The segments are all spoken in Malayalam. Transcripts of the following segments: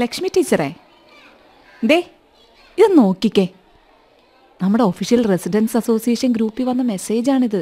ലക്ഷ്മി ടീച്ചറേ ദേ ഇത് നോക്കിക്കേ നമ്മുടെ ഒഫീഷ്യൽ റെസിഡൻസ് അസോസിയേഷൻ ഗ്രൂപ്പിൽ വന്ന മെസ്സേജാണിത്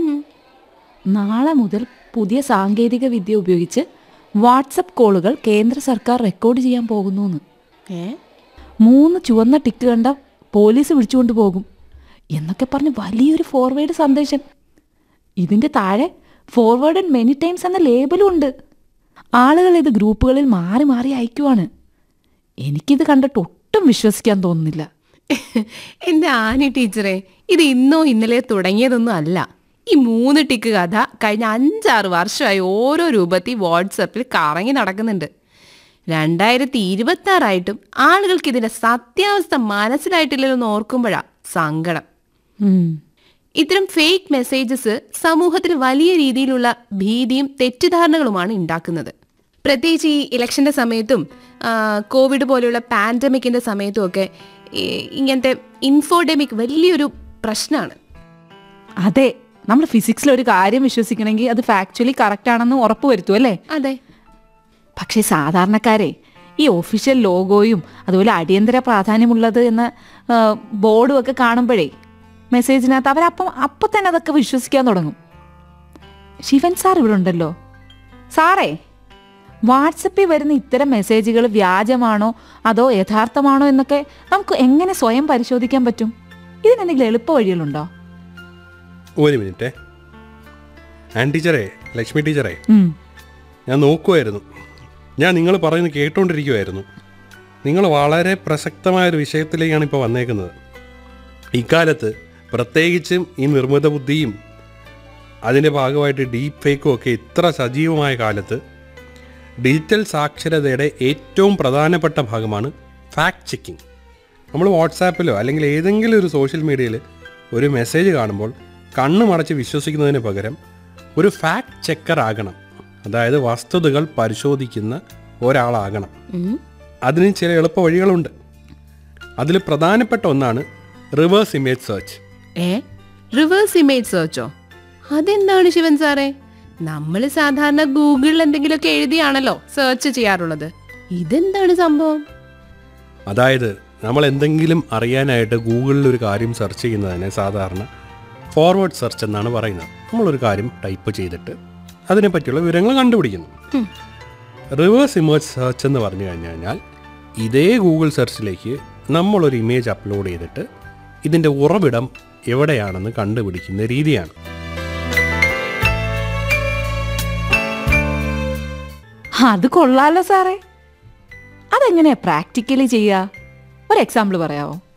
നാളെ മുതൽ പുതിയ സാങ്കേതിക വിദ്യ ഉപയോഗിച്ച് വാട്സപ്പ് കോളുകൾ കേന്ദ്ര സർക്കാർ റെക്കോർഡ് ചെയ്യാൻ പോകുന്നു എന്ന് ഏ മൂന്ന് ചുവന്ന ടിക്ക് കണ്ട പോലീസ് വിളിച്ചുകൊണ്ട് പോകും എന്നൊക്കെ പറഞ്ഞ് വലിയൊരു ഫോർവേഡ് സന്ദേശം ഇതിൻ്റെ താഴെ ഫോർവേഡ് മെനി ടൈംസ് എന്ന ലേബലും ഉണ്ട് ആളുകൾ ഇത് ഗ്രൂപ്പുകളിൽ മാറി മാറി അയക്കുവാണ് എനിക്കിത് കണ്ടിട്ട് ഒട്ടും വിശ്വസിക്കാൻ തോന്നുന്നില്ല എന്റെ ആനി ടീച്ചറെ ഇത് ഇന്നോ ഇന്നലെ തുടങ്ങിയതൊന്നും അല്ല ഈ മൂന്ന് ടിക്ക് കഥ കഴിഞ്ഞ അഞ്ചാറ് വർഷമായി ഓരോ രൂപത്തിൽ വാട്സപ്പിൽ കറങ്ങി നടക്കുന്നുണ്ട് രണ്ടായിരത്തി ഇരുപത്തി ആറായിട്ടും ആളുകൾക്ക് ഇതിന്റെ സത്യാവസ്ഥ മനസ്സിലായിട്ടില്ലല്ലോ എന്ന് ഓർക്കുമ്പോഴാ സങ്കടം ഉം. ഇത്തരം ഫേക്ക് മെസ്സേജസ് സമൂഹത്തിൽ വലിയ രീതിയിലുള്ള ഭീതിയും തെറ്റിദ്ധാരണകളുമാണ് ഉണ്ടാക്കുന്നത് പ്രത്യേകിച്ച് ഈ ഇലക്ഷന്റെ സമയത്തും ആ, കോവിഡ് പോലെയുള്ള പാൻഡമിക്കിന്റെ സമയത്തും ഒക്കെ ഈ ഇങ്ങനത്തെ ഇൻഫോഡെമിക് വലിയൊരു പ്രശ്നമാണ് അതെ നമ്മൾ ഫിസിക്സിൽ ഒരു കാര്യം വിശ്വസിക്കണമെങ്കിൽ അത് ഫാക്ച്വലി കറക്റ്റ് ആണെന്ന് ഉറപ്പ് വരുത്തും അല്ലേ അതെ പക്ഷേ സാധാരണക്കാരെ ഈ ഒഫീഷ്യൽ ലോഗോയും അതുപോലെ അടിയന്തര പ്രാധാന്യമുള്ളത് എന്ന ആ, ബോർഡും ഒക്കെ കാണുമ്പോഴേ മെസ്സേജിനകത്ത് അവരപ്പം അപ്പം തന്നെ അതൊക്കെ വിശ്വസിക്കാൻ തുടങ്ങും ശിവൻ സാർ ഇവിടെ ഉണ്ടല്ലോ സാറേ വാട്സപ്പിൽ വരുന്ന ഇത്തരം മെസ്സേജുകൾ വ്യാജമാണോ അതോ യഥാർത്ഥമാണോ എന്നൊക്കെ നമുക്ക് എങ്ങനെ സ്വയം പരിശോധിക്കാൻ പറ്റും ഇതിനെന്തെങ്കിലും എളുപ്പ വഴികളുണ്ടോ ഒരു മിനിറ്റ് ആൻ ടീച്ചറേ ലക്ഷ്മി ടീച്ചറേ ഉം. ഞാൻ നോക്കുമായിരുന്നു ഞാൻ നിങ്ങൾ പറയുന്നത് കേട്ടുകൊണ്ടിരിക്കുമായിരുന്നു നിങ്ങൾ വളരെ പ്രസക്തമായൊരു വിഷയത്തിലേക്കാണ് ഇപ്പോൾ വന്നേക്കുന്നത് ഇക്കാലത്ത് പ്രത്യേകിച്ചും ഈ നിർമ്മിത ബുദ്ധിയും അതിൻ്റെ ഭാഗമായിട്ട് ഡീപ് ഫേക്കും ഒക്കെ ഇത്ര സജീവമായ കാലത്ത് ഡിജിറ്റൽ സാക്ഷരതയുടെ ഏറ്റവും പ്രധാനപ്പെട്ട ഭാഗമാണ് ഫാക്ട് ചെക്കിംഗ് നമ്മൾ വാട്സാപ്പിലോ അല്ലെങ്കിൽ ഏതെങ്കിലും ഒരു സോഷ്യൽ മീഡിയയിൽ ഒരു മെസ്സേജ് കാണുമ്പോൾ കണ്ണ് മടച്ച് വിശ്വസിക്കുന്നതിന് പകരം ഒരു ഫാക്ട് ചെക്കർ ആകണം അതായത് വസ്തുതകൾ പരിശോധിക്കുന്ന ഒരാളാകണം ഉം. അതിന് ചില എളുപ്പ വഴികളുണ്ട് അതിൽ പ്രധാനപ്പെട്ട ഒന്നാണ് റിവേഴ്സ് ഇമേജ് സെർച്ച് ഏ റിവേഴ്സ് ഇമേജ് സെർച്ചോ അതെന്താണ് ശിവൻ സാറേ നമ്മൾ സാധാരണ ഗൂഗിളിൽ എന്തെങ്കിലുമൊക്കെ എഴുതിയാണല്ലോ സെർച്ച് ചെയ്യാറുള്ളത് ഇതെന്താണ് സംഭവം അതായത് നമ്മൾ എന്തെങ്കിലും അറിയാനായിട്ട് ഗൂഗിളിൽ ഒരു കാര്യം സെർച്ച് ചെയ്യുന്നതിനെ സാധാരണ ഫോർവേഡ് സെർച്ച് എന്നാണ് പറയുന്നത് നമ്മളൊരു കാര്യം ടൈപ്പ് ചെയ്തിട്ട് അതിനെപ്പറ്റിയുള്ള വിവരങ്ങൾ കണ്ടുപിടിക്കുന്നു റിവേഴ്സ് ഇമേജ് സെർച്ച് എന്ന് പറഞ്ഞു കഴിഞ്ഞു കഴിഞ്ഞാൽ ഇതേ ഗൂഗിൾ സെർച്ചിലേക്ക് നമ്മളൊരു ഇമേജ് അപ്ലോഡ് ചെയ്തിട്ട് ഇതിൻ്റെ ഉറവിടം എവിടെയാണെന്ന് കണ്ടുപിടിക്കുന്ന രീതിയാണ് അത് കൊള്ളാലോ സാറേ അതെങ്ങനെയാ പ്രാക്ടിക്കലി ചെയ്യുക ഒരു എക്സാമ്പിൾ പറയാമോ